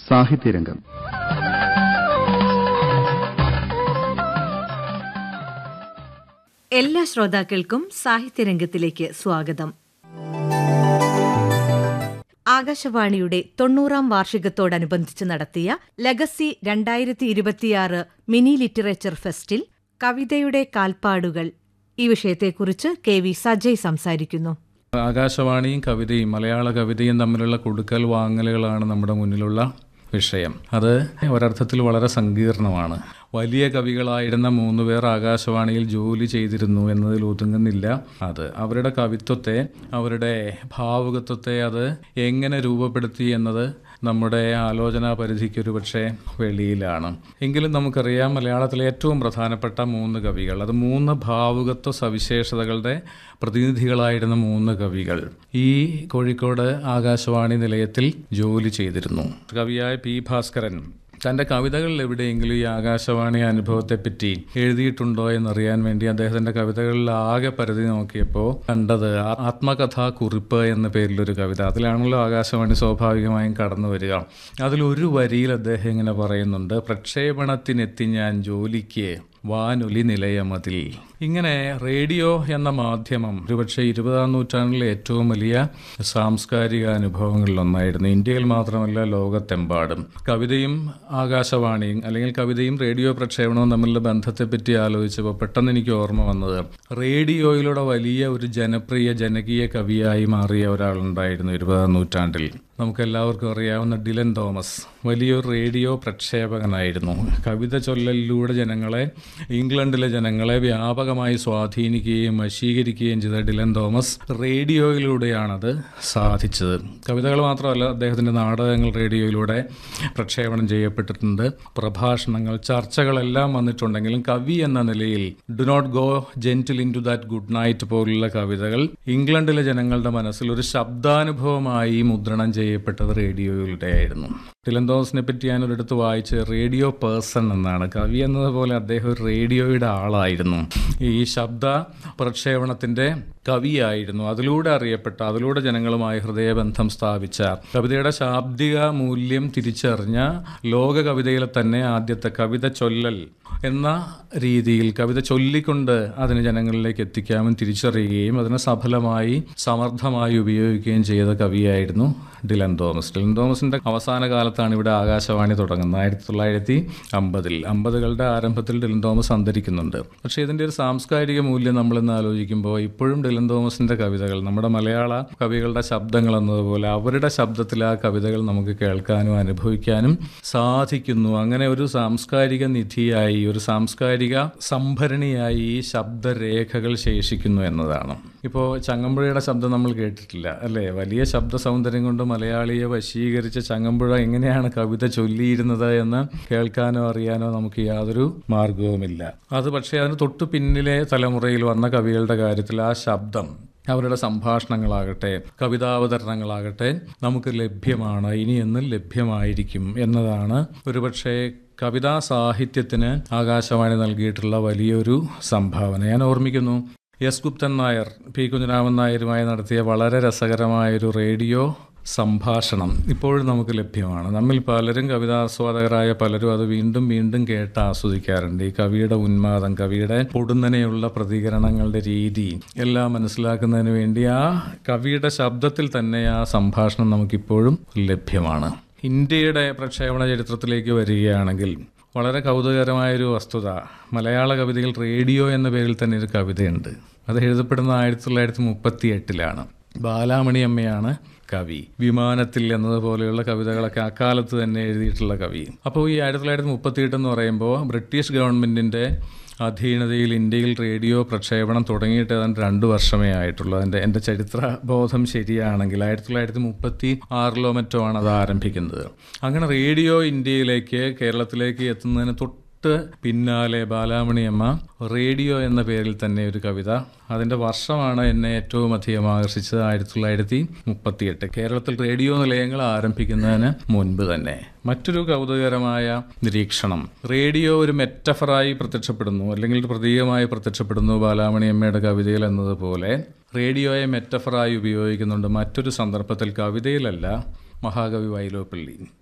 സാഹിത്യരംഗം എല്ലാ ശ്രോതാക്കൾക്കും സാഹിത്യരംഗത്തിലേക്ക് സ്വാഗതം ആകാശവാണിയുടെ തൊണ്ണൂറാം വാർഷികത്തോടനുബന്ധിച്ച് നടത്തിയ ലഗസി രണ്ടായിരത്തി ഇരുപത്തിയാറ് മിനി ലിറ്ററേച്ചർ ഫെസ്റ്റിൽ കവിതയുടെ കാൽപ്പാടുകൾ ഈ വിഷയത്തെക്കുറിച്ച് കെ വി സജയ് സംസാരിക്കുന്നു ആകാശവാണിയും കവിതയും മലയാള കവിതയും തമ്മിലുള്ള കൊടുക്കൽ വാങ്ങലുകളാണ് നമ്മുടെ മുന്നിലുള്ള വിഷയം അത് ഒരർത്ഥത്തിൽ വളരെ സങ്കീർണമാണ് വലിയ കവികളായിരുന്ന മൂന്ന് പേർ ആകാശവാണിയിൽ ജോലി ചെയ്തിരുന്നു എന്നതിൽ ഒതുങ്ങുന്നില്ല അത് അവരുടെ കവിത്വത്തെ അവരുടെ ഭാവുകത്വത്തെ അത് എങ്ങനെ രൂപപ്പെടുത്തി എന്നത് നമ്മുടെ ആലോചനാ പരിധിക്ക് ഒരു പക്ഷേ വെളിയിലാണ് എങ്കിലും നമുക്കറിയാം മലയാളത്തിലെ ഏറ്റവും പ്രധാനപ്പെട്ട മൂന്ന് കവികൾ അത് മൂന്ന് ഭാവുകത്വ സവിശേഷതകളുടെ പ്രതിനിധികളായിരുന്ന മൂന്ന് കവികൾ ഈ കോഴിക്കോട് ആകാശവാണി നിലയത്തിൽ ജോലി ചെയ്തിരുന്നു കവിയായ പി ഭാസ്കരൻ തന്റെ കവിതകളിൽ എവിടെയെങ്കിലും ഈ ആകാശവാണി അനുഭവത്തെപ്പറ്റി എഴുതിയിട്ടുണ്ടോ എന്നറിയാൻ വേണ്ടി അദ്ദേഹത്തിന്റെ കവിതകളിൽ ആകെ പരിധി നോക്കിയപ്പോൾ കണ്ടത് ആത്മകഥാ കുറിപ്പ് എന്ന പേരിലൊരു കവിത അതിലാണല്ലോ ആകാശവാണി സ്വാഭാവികമായും കടന്നു വരിക അതിലൊരു വരിയിൽ അദ്ദേഹം ഇങ്ങനെ പറയുന്നുണ്ട് പ്രക്ഷേപണത്തിനെത്തി ഞാൻ ജോലിക്ക് വാനൊലി നിലയമതിൽ ഇങ്ങനെ റേഡിയോ എന്ന മാധ്യമം ഒരുപക്ഷെ ഇരുപതാം നൂറ്റാണ്ടിലെ ഏറ്റവും വലിയ സാംസ്കാരിക അനുഭവങ്ങളിലൊന്നായിരുന്നു ഇന്ത്യയിൽ മാത്രമല്ല ലോകത്തെമ്പാടും കവിതയും ആകാശവാണിയും അല്ലെങ്കിൽ കവിതയും റേഡിയോ പ്രക്ഷേപണവും തമ്മിലുള്ള ബന്ധത്തെപ്പറ്റി ആലോചിച്ചപ്പോൾ പെട്ടെന്ന് എനിക്ക് ഓർമ്മ വന്നത് റേഡിയോയിലൂടെ വലിയ ഒരു ജനപ്രിയ ജനകീയ കവിയായി മാറിയ ഒരാളുണ്ടായിരുന്നു ഇരുപതാം നൂറ്റാണ്ടിൽ നമുക്കെല്ലാവർക്കും അറിയാവുന്ന ഡിലൻ തോമസ് വലിയൊരു റേഡിയോ പ്രക്ഷേപകനായിരുന്നു കവിത ചൊല്ലലിലൂടെ ജനങ്ങളെ ഇംഗ്ലണ്ടിലെ ജനങ്ങളെ വ്യാപകമായി സ്വാധീനിക്കുകയും വശീകരിക്കുകയും ചെയ്ത ഡിലൻ തോമസ് റേഡിയോയിലൂടെയാണത് സാധിച്ചത് കവിതകൾ മാത്രമല്ല അദ്ദേഹത്തിൻ്റെ നാടകങ്ങൾ റേഡിയോയിലൂടെ പ്രക്ഷേപണം ചെയ്യപ്പെട്ടിട്ടുണ്ട് പ്രഭാഷണങ്ങൾ ചർച്ചകളെല്ലാം വന്നിട്ടുണ്ടെങ്കിലും കവി എന്ന നിലയിൽ do not go gentle into that good night പോലുള്ള കവിതകൾ ഇംഗ്ലണ്ടിലെ ജനങ്ങളുടെ മനസ്സിൽ ഒരു ശബ്ദാനുഭവമായി മുദ്രണം ചെയ്യപ്പെട്ടത് റേഡിയോയിലൂടെയായിരുന്നു ടിലൻ തോമസിനെ പറ്റി ഞാൻ ഒരിടത്ത് വായിച്ച് റേഡിയോ പേഴ്സൺ എന്നാണ് കവി എന്നതുപോലെ അദ്ദേഹം ഒരു റേഡിയോയുടെ ആളായിരുന്നു ഈ ശബ്ദ പ്രക്ഷേപണത്തിന്റെ കവിയായിരുന്നു അതിലൂടെ അറിയപ്പെട്ട അതിലൂടെ ജനങ്ങളുമായി ഹൃദയബന്ധം സ്ഥാപിച്ച കവിതയുടെ ശാബ്ദിക മൂല്യം തിരിച്ചറിഞ്ഞ ലോക കവിതയിലെ തന്നെ ആദ്യത്തെ കവിത ചൊല്ലൽ എന്ന രീതിയിൽ കവിത ചൊല്ലിക്കൊണ്ട് അതിന് ജനങ്ങളിലേക്ക് എത്തിക്കാനും തിരിച്ചറിയുകയും അതിനെ സഫലമായി സമർത്ഥമായി ഉപയോഗിക്കുകയും ചെയ്ത കവിയായിരുന്നു ഡിലൻ തോമസ് ഡിലൻ തോമസിന്റെ അവസാന കാലത്താണ് ഇവിടെ ആകാശവാണി തുടങ്ങുന്നത് ആയിരത്തി തൊള്ളായിരത്തി അമ്പതിൽ അമ്പതുകളുടെ ആരംഭത്തിൽ ഡിലൻ തോമസ് അന്തരിക്കുന്നുണ്ട് പക്ഷേ ഇതിന്റെ ഒരു സാംസ്കാരിക മൂല്യം നമ്മളിന്ന് ആലോചിക്കുമ്പോൾ ഇപ്പോഴും ഡിലൻ തോമസിന്റെ കവിതകൾ നമ്മുടെ മലയാള കവികളുടെ ശബ്ദങ്ങൾ എന്നതുപോലെ അവരുടെ ശബ്ദത്തിൽ ആ കവിതകൾ നമുക്ക് കേൾക്കാനും അനുഭവിക്കാനും സാധിക്കുന്നു അങ്ങനെ ഒരു സാംസ്കാരിക നിധിയായി ഒരു സാംസ്കാരിക സംഭരണിയായി ഈ ശബ്ദരേഖകൾ ശേഷിക്കുന്നു എന്നതാണ് ഇപ്പോൾ ചങ്ങമ്പുഴയുടെ ശബ്ദം നമ്മൾ കേട്ടിട്ടില്ല അല്ലേ വലിയ ശബ്ദ സൗന്ദര്യം കൊണ്ട് മലയാളിയെ വശീകരിച്ച ചങ്ങമ്പുഴ എങ്ങനെയാണ് കവിത ചൊല്ലിയിരുന്നത് എന്ന് കേൾക്കാനോ അറിയാനോ നമുക്ക് യാതൊരു മാർഗവുമില്ല അത് പക്ഷേ അതിന് തൊട്ടു പിന്നിലെ തലമുറയിൽ വന്ന കവികളുടെ കാര്യത്തിൽ ആ ശബ്ദം അവരുടെ സംഭാഷണങ്ങളാകട്ടെ കവിതാവതരണങ്ങളാകട്ടെ നമുക്ക് ലഭ്യമാണ് ഇനി എന്നും ലഭ്യമായിരിക്കും എന്നതാണ് ഒരുപക്ഷെ കവിതാ സാഹിത്യത്തിന് ആകാശവാണി നൽകിയിട്ടുള്ള വലിയൊരു സംഭാവന ഞാൻ ഓർമ്മിക്കുന്നു എസ് ഗുപ്തൻ നായർ പി കുഞ്ഞിരാമൻ നായരുമായി നടത്തിയ വളരെ രസകരമായൊരു റേഡിയോ സംഭാഷണം ഇപ്പോഴും നമുക്ക് ലഭ്യമാണ് നമ്മിൽ പലരും കവിതാസ്വാദകരായ പലരും അത് വീണ്ടും വീണ്ടും കേട്ട് ആസ്വദിക്കാറുണ്ട് ഈ കവിയുടെ ഉന്മാദം കവിയുടെ പൊടുന്നനെയുള്ള പ്രതികരണങ്ങളുടെ രീതി എല്ലാം മനസ്സിലാക്കുന്നതിന് വേണ്ടി ആ കവിയുടെ ശബ്ദത്തിൽ തന്നെ ആ സംഭാഷണം നമുക്കിപ്പോഴും ലഭ്യമാണ് ഇന്ത്യയുടെ പ്രക്ഷേപണ ചരിത്രത്തിലേക്ക് വരികയാണെങ്കിൽ വളരെ കൗതുകകരമായൊരു വസ്തുത മലയാള കവിതയിൽ റേഡിയോ എന്ന പേരിൽ തന്നെ ഒരു കവിതയുണ്ട് അത് എഴുതപ്പെടുന്ന ആയിരത്തി തൊള്ളായിരത്തി മുപ്പത്തി എട്ടിലാണ് ബാലാമണി അമ്മയാണ് കവി വിമാനത്തിൽ എന്നതുപോലെയുള്ള കവിതകളൊക്കെ അക്കാലത്ത് തന്നെ എഴുതിയിട്ടുള്ള കവി അപ്പോൾ ഈ ആയിരത്തി തൊള്ളായിരത്തി മുപ്പത്തി എട്ട് എന്ന് പറയുമ്പോൾ ബ്രിട്ടീഷ് ഗവൺമെന്റിന്റെ അധീനതയിൽ ഇന്ത്യയിൽ റേഡിയോ പ്രക്ഷേപണം തുടങ്ങിയിട്ട് ഏതാണ്ട് രണ്ട് വർഷമേ ആയിട്ടുള്ളൂ അതിൻ്റെ എൻ്റെ ചരിത്ര ബോധം ശരിയാണെങ്കിൽ ആയിരത്തി തൊള്ളായിരത്തി മുപ്പത്തി ആറിലോ മറ്റോ ആണ് അത് ആരംഭിക്കുന്നത് അങ്ങനെ റേഡിയോ ഇന്ത്യയിലേക്ക് കേരളത്തിലേക്ക് എത്തുന്നതിന് തൊട്ട് തൊട്ട് പിന്നാലെ ബാലാമണിയമ്മ റേഡിയോ എന്ന പേരിൽ തന്നെ ഒരു കവിത അതിന്റെ വർഷമാണ് എന്നെ ഏറ്റവും അധികം ആകർഷിച്ചത് ആയിരത്തി തൊള്ളായിരത്തി മുപ്പത്തിയെട്ട് കേരളത്തിൽ റേഡിയോ നിലയങ്ങൾ ആരംഭിക്കുന്നതിന് മുൻപ് തന്നെ മറ്റൊരു കൗതുകകരമായ നിരീക്ഷണം റേഡിയോ ഒരു മെറ്റഫറായി പ്രത്യക്ഷപ്പെടുന്നു അല്ലെങ്കിൽ ഒരു പ്രതീകമായി പ്രത്യക്ഷപ്പെടുന്നു ബാലാമണിയമ്മയുടെ കവിതയിൽ എന്നതുപോലെ റേഡിയോയെ മെറ്റഫറായി ഉപയോഗിക്കുന്നുണ്ട് മറ്റൊരു സന്ദർഭത്തിൽ കവിതയിലല്ല മഹാകവി വൈലോപ്പള്ളി